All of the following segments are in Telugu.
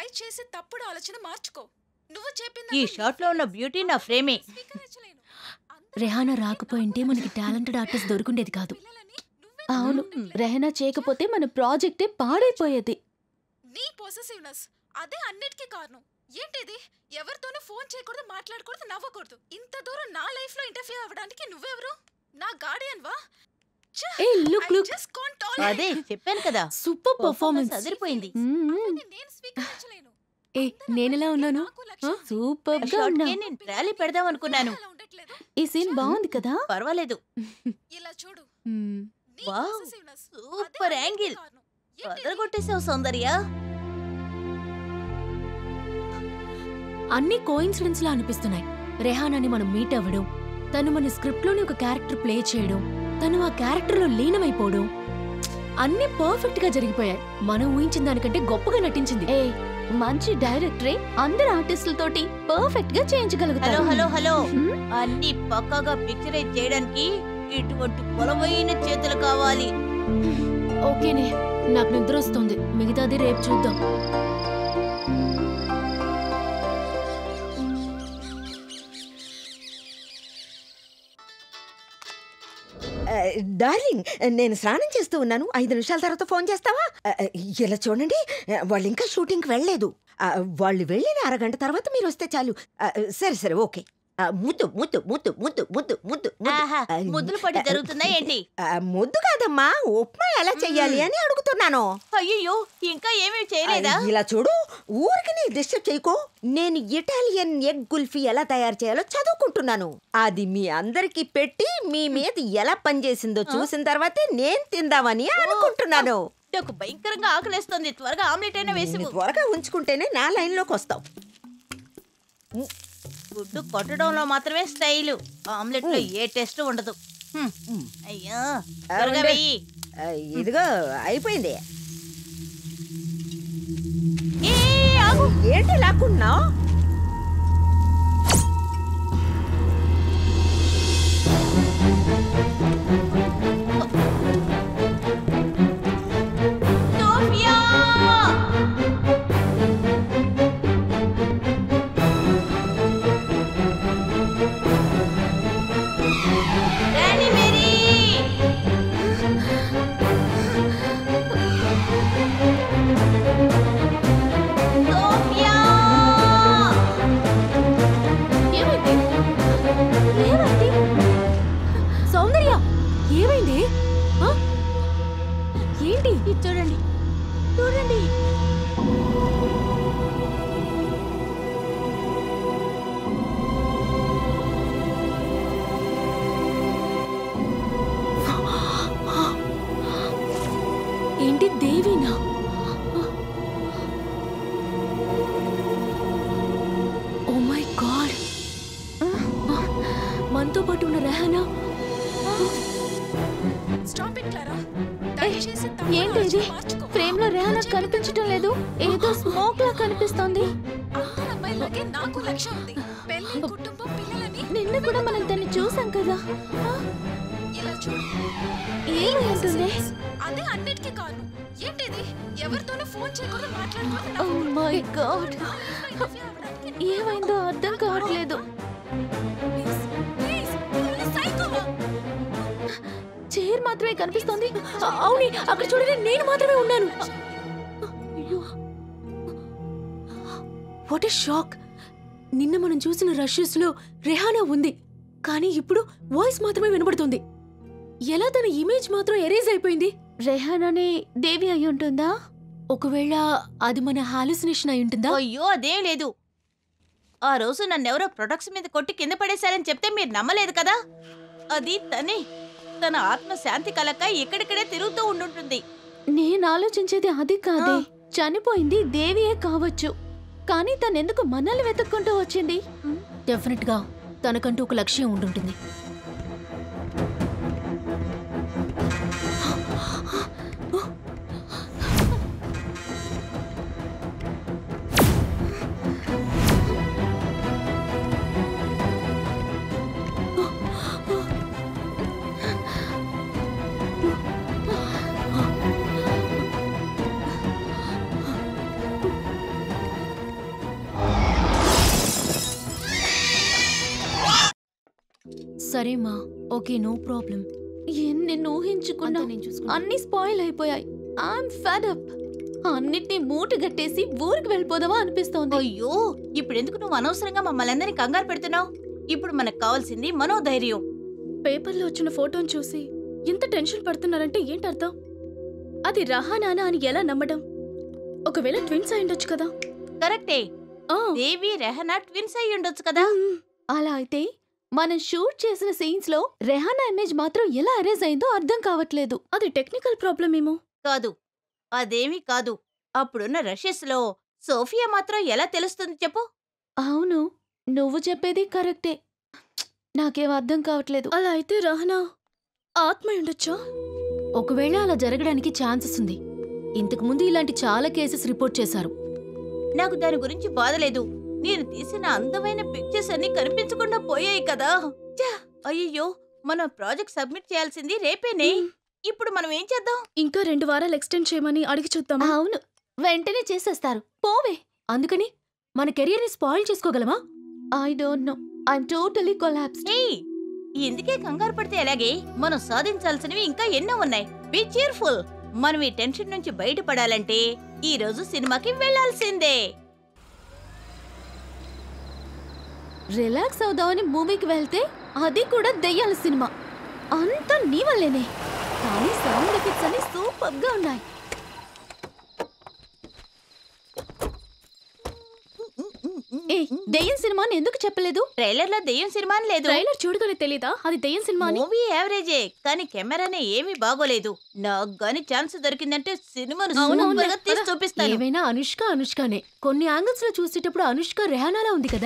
దయచేసి తప్పుడు ఆలోచన మార్చుకో నువ్వు చెప్పింది ఈ షార్ట్ లో ఉన్న బ్యూటీ నా ఫ్రేమే స్వీకరించలేను రెహానా రాకపోయింటే మనకి టాలెంటెడ్ ఆర్టిస్ట్ దొరికిండేది కాదు పిల్లలని నువ్వే అవును రెహనా చేయకపోతే మన ప్రాజెక్టే పాడైపోయేది నీ పొసెసివ్నెస్ అదే అన్నిటికీ కారణం ఏంటిది ఎవరితోనూ ఫోన్ చేయకూడదు మాట్లాడకూడదు నవ్వకూడదు ఇంత దూరం నా లైఫ్ లో ఇంటర్ఫియర్ అవ్వడానికి నువ్వెవరు నా గార్డియన్ వా ఏ లుక్ లుక్ అదే చెప్పాను కదా సూపర్ పర్ఫార్మెన్స్ అదిరిపోయింది నేను స్వీకరించలేను ఏ నేనెలా ఉన్నాను నాకు లక్ష్యం ఉంది. సూపర్ గా షార్ట్ ఉన్నా కి నేను ట్రాలీ పెడదాం అనుకున్నాను అలా ఉండట్లేదు ఈ సీన్ బాగుంది కదా పర్వాలేదు ఇలా చూడు మ్మ్. నీ వావ్, possessiveness అదే సూపర్ అన్నిటికీ యాంగిల్ కారణం. ఏంటిది? వదలగొట్టేసావు సౌందర్య అన్ని కోయిన్సిడెన్స్ లా అనిపిస్తున్నాయి రెహానాని మనం మీట్ అవ్వడం తను మన స్క్రిప్ట్ లోని ఒక క్యారెక్టర్ ప్లే చేయడం తను ఆ క్యారెక్టర్ లో లీనమైపోవడం అన్ని పర్ఫెక్ట్ గా జరిగిపోయాయి మనం ఊహించిన దానికంటే గొప్పగా నటించింది ఏ మంచి డైరెక్టరే అందరు ఆర్టిస్టులతోటి పర్ఫెక్ట్ గా హలో చేయించగలుగుతారు హలో హలో హ్మ్? అన్ని పక్కాగా పిక్చరైజ్ చేయడానికి ఇటువంటి పొలమైన చేతులు కావాలి ఓకేనే నాకు నిద్ర వస్తుంది మిగతాది రేపు చూద్దాం ఆ, డార్లింగ్ నేను స్నానం చేస్తూ ఉన్నాను ఐదు నిమిషాల తర్వాత ఫోన్ చేస్తావా ఆ, ఇలా చూడండి వాళ్ళు ఇంకా షూటింగ్కి వెళ్ళలేదు ఆ, వాళ్ళు వెళ్ళిన అరగంట తర్వాత మీరు వస్తే చాలు ఆ, సరే సరే ఓకే ఆ, ముద్దు ముద్దు ముద్దు ముద్దు ముద్దు ముద్దు ముద్దు. ఆహా ఆ, ముద్దులు పట్టి జరుగుతున్నాయి ఏంటి ఆ, ముద్దు కాదమ్మా ఉప్మా ఎలా చెయ్యాలి అని అడుగుతున్నాను అయ్యో ఇంకా ఏమీ చేయలేదా ఆ, ఇలా చూడు ఊరికి నీ డిస్టర్బ్ చేయకో నేను ఇటాలియన్ ఎగ్ కుల్ఫీ ఎలా తయారు చేయాలో చదువుకుంటున్నాను అది మీ అందరికి పెట్టి మీ మీద ఎలా పనిచేసిందో చూసిన తర్వాతే నేను తిందామని అనుకుంటున్నాను నాకు భయంకరంగా ఆకలేస్తుంది త్వరగా ఆమ్లెట్ అయినా వేసి నువ్వు త్వరగా ఉంచుకుంటేనే నా లైన్లోకి వస్తావు గుడ్డు కొట్టడంలో మాత్రమే స్టైలు ఆమ్లెట్ లో ఏ టెస్ట్ ఉండదు హ్మ్. అయ్యో త్వరగా ఉండు. వెయ్యి ఆ, ఇదిగో అయిపోయింది ఏ, ఆగు ఏంటి లాక్కున్నావు సోఫియా రాణి మేరీ సోఫియా ఏమైంది ఏమైంది సౌందర్య ఏమైంది ఆ? ఏంటి ఇది చూడండి చూడండి ఏంటి దేవినా ఓ మై గాడ్ మనతో పాటు ఉన్న రెహానా స్టాప్ ఇట్ క్లారా దయచేసి తప్పుడు ఏంటి ఇది ఆలోచన మార్చుకో. ఫ్రేమ్ లో రెహనా నువ్వు కనిపించటం లేదు ఏదో స్మోక్ లా కనిపిస్తోంది అందరు అమ్మాయిలాగే నాకు లక్ష్యం ఉంది పెళ్లి కుటుంబం పిల్లలని నిన్న కూడా మనం దాన్ని చూసాం కదా ఆ, ఇలా చూడు ఏమై ఉంటుంది అదే అన్నిటికీ కారణం ఏంటిది ఎవరితోనూ ఫోన్ చేయకూడదు మాట్లాడకూడదు ఓ నవ్వకూడదు. మై గాడ్ నా life లో interfere అవ్వడానికి నువ్వు ఏమైందో అర్థం కావట్లేదు Please, please, నువ్వు psycho. చైర్ మాత్రమే కనిపిస్తోంది ఆ, అవుని అక్కడ చూడండి నేను మాత్రమే ఉన్నాను వాట్ షాక్ నిన్న మనం చూసిన రషెస్ లో రెహానా ఉంది కానీ ఇప్పుడు వాయిస్ మాత్రమే వినబడుతుంది ఎలా తన ఇమేజ్ మాత్రం ఎరేజ్ అయిపోయింది రెహానానే దేవి అయి ఉంటుందా ఒకవేళ అది మన హాలుసినేషన్ అయి ఉంటుందా అయ్యో అదేం లేదు ఆ రోజు నన్నెవరో ప్రొడక్ట్స్ మీద కొట్టి కింద పడేశారని చెప్తే మీరు నమ్మలేదు కదా అది తనే తన ఆత్మ శాంతి కలక ఇక్కడిక్కడే తిరుగుతూ ఉండుంటుంది నేను ఆలోచించేది అది కాదే చనిపోయింది దేవియే కావచ్చు కానీ తనెందుకు మనల్ని వెతుక్కుంటూ వచ్చింది డెఫినెట్ గా తనకంటూ ఒక లక్ష్యం ఉండుంటుంది సరే మా ఓకే నో ప్రాబ్లం ఎన్ని ఊహించుకున్నా నేను చూసుకుంటా అన్ని స్పాయిల్ అయిపోయాయి ఐఎమ్ ఫెడ్ అప్ అన్నిటినీ మూట గట్టేసి ఊరికి వెళ్ళిపోదామా అనిపిస్తోంది అయ్యో ఇప్పుడెందుకు నువ్వు అనవసరంగా మమ్మల్ని అందరినీ కంగారు పెడుతున్నావు ఇప్పుడు మనకు కావాల్సింది మనోధైర్యం పేపర్లో వచ్చిన ఫోటోని చూసి ఇంత టెన్షన్ పడుతున్నారంటే ఏంటి అర్థం అది రహానానా అని ఎలా నమ్మడం ఒకవేళ ట్విన్స్ అయి ఉండొచ్చు కదా కరెక్టే ఆ, దేవి రెహనా ట్విన్స్ అయి ఉండొచ్చు కదా అలా అయితే మనం షూట్ చేసిన సీన్స్ లో రెహానా ఇమేజ్ మాత్రం ఎలా అరేజ్ అయిందో అర్థం కావట్లేదు అది టెక్నికల్ ప్రాబ్లం ఏమో కాదు అదేమీ కాదు అప్పుడున్న రషెస్ లో సోఫియా మాత్రం ఎలా తెలుస్తుంది చెప్పు అవును నువ్వు చెప్పేది కరెక్టే నాకేం అర్థం కావట్లేదు అలా అయితే రహనా ఆత్మ అయి ఉండొచ్చా ఒకవేళ అలా జరగడానికి ఛాన్సెస్ ఉంది ఇంతకు ముందు ఇలాంటి చాలా కేసెస్ రిపోర్ట్ చేశారు నాకు దాని గురించి బాధలేదు నేను తీసిన అందమైన పిక్చర్స్ అన్ని కనిపించకుండా పోయాయి కదా ఛ! అయ్యయ్యో మనం ప్రాజెక్ట్ సబ్మిట్ చేయాల్సింది రేపేనే ఇప్పుడు మనం ఏం చేద్దాం ఇంకా రెండు వారాలు ఎక్స్టెండ్ చేయమని అడిగి చూద్దామా అవును వెంటనే చేసేస్తారు పోవే అందుకని మన కెరియర్ని స్పాయిల్ చేసుకోగలమా I don't know I'm totally collapsed ఏయ్ ఎందుకే కంగారు పడితే ఎలాగే మనం సాధించాల్సినవి ఇంకా ఎన్నో ఉన్నాయి బీ cheerful మనం ఈ టెన్షన్ నుంచి బయటపడాలంటే ఈ రోజు సినిమాకి వెళ్ళాల్సిందే రిలాక్స్ అవుదామని మూవీకి వెళ్తే అది కూడా దెయ్యాల సినిమా అంతా నీ వల్లేనే కానీ సౌండ్ ఎఫెక్ట్స్ అన్ని సూపర్ గా ఉన్నాయి ఏ దెయ్యం సినిమాని ఎందుకు చెప్పలేదు ట్రైలర్ లో దెయ్యం సినిమా అని లేదు ట్రైలర్ చూడగానే తెలీదా అది దెయ్యం సినిమా అని మూవీ యావరేజే కానీ కెమెరానే ఏమీ బాగోలేదు నాకు గాని ఛాన్స్ దొరికిందంటే సినిమాను అవునవునులే, సూపర్గా తీసి పద. చూపిస్తాను ఏవైనా అనుష్క అనుష్కనే కొన్ని యాంగిల్స్ లో చూసేటప్పుడు అనుష్క రెహానాలా ఉంది కదా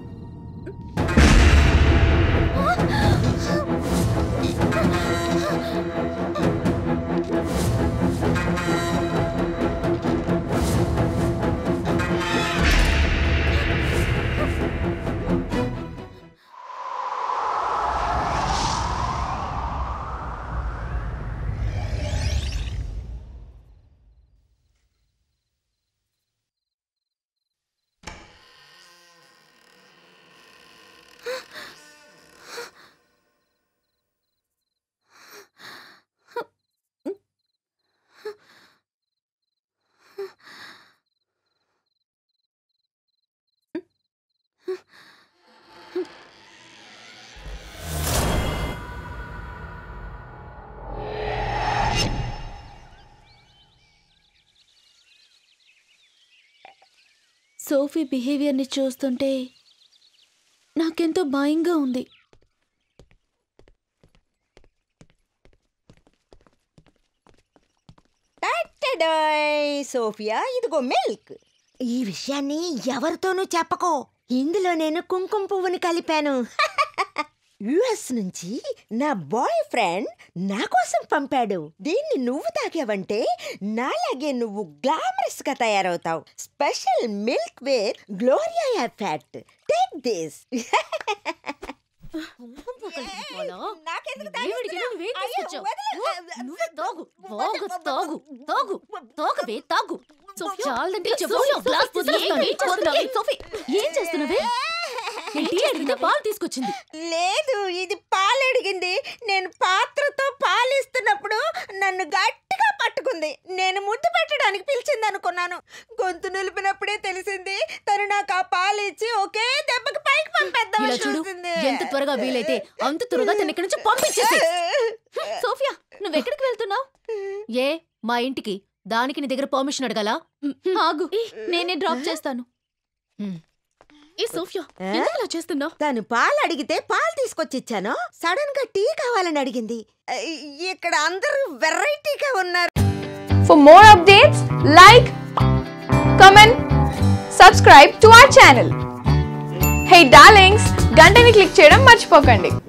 ఆ సోఫీ బిహేవియర్ని చూస్తుంటే నాకెంతో భయంగా ఉంది టడోయ్, సోఫియా ఇదిగో మిల్క్ ఈ విషయాన్ని ఎవరితోనూ చెప్పకో ఇందులో నేను కుంకుమ పువ్వుని కలిపాను యుఎస్ నుంచి నా బాయ్ ఫ్రెండ్ నా కోసం పంపాడు దీన్ని నువ్వు తాగావంటే నాలాగే నువ్వు గ్లామరస్ గా తయారవుతావు special milk where Gloria effect take this నాకెందుకు దేవుడికి తాగిస్తున్నావ్? నువ్వేం అయ్యో, తీసుకొచ్చావు? వదలు. ఓ, నువ్వే తాగు. తాగు, వదలు. తాగు, తాగు. తాగవే, తాగు. సోఫియా, చాలదంటే సోఫియా, చెప్పు. సోఫియా, గ్లాస్ తీసుకొస్తాను. ఏం చేస్తున్నావే? సోఫీ, ఏం చేస్తున్నావే నేను టీ అడిగితే పాలు తీసుకొచ్చింది లేదు ఇది పాలు అడిగింది నేను పాత్రతో పాలిస్తున్నప్పుడు నన్ను గట్టిగా పట్టుకుంది నేను ముద్దు పెట్టడానికి పిలిచింది అనుకున్నాను గొంతు నిలిపినప్పుడే తెలిసింది తను నాకు ఆ పాలు ఇచ్చి ఒకే దెబ్బకి పైకి ఇలా పంపేద్దామని చూడు చూసింది ఎంత త్వరగా వీలైతే అంత త్వరగా తన ఇక్కడి నుంచి పంపించేసి సోఫియా నువ్వెక్కడికి వెళ్తున్నావు ఏ మా ఇంటికి దానికి నీ దగ్గర పర్మిషన్ అడగాలా ఆగు నేనే డ్రాప్ చేస్తాను ఏ సోఫియా ఏ? ఎందుకు అలా చేస్తున్నావు తను పాలు అడిగితే పాలు తీసుకొచ్చి ఇచ్చాను సడన్ గా టీ కావాలని అడిగింది ఇక్కడ అందరూ వెరైటీగా ఉన్నారు For more updates, like, comment, subscribe to our channel. Hey darlings, గంటని click చేయడం మర్చిపోకండి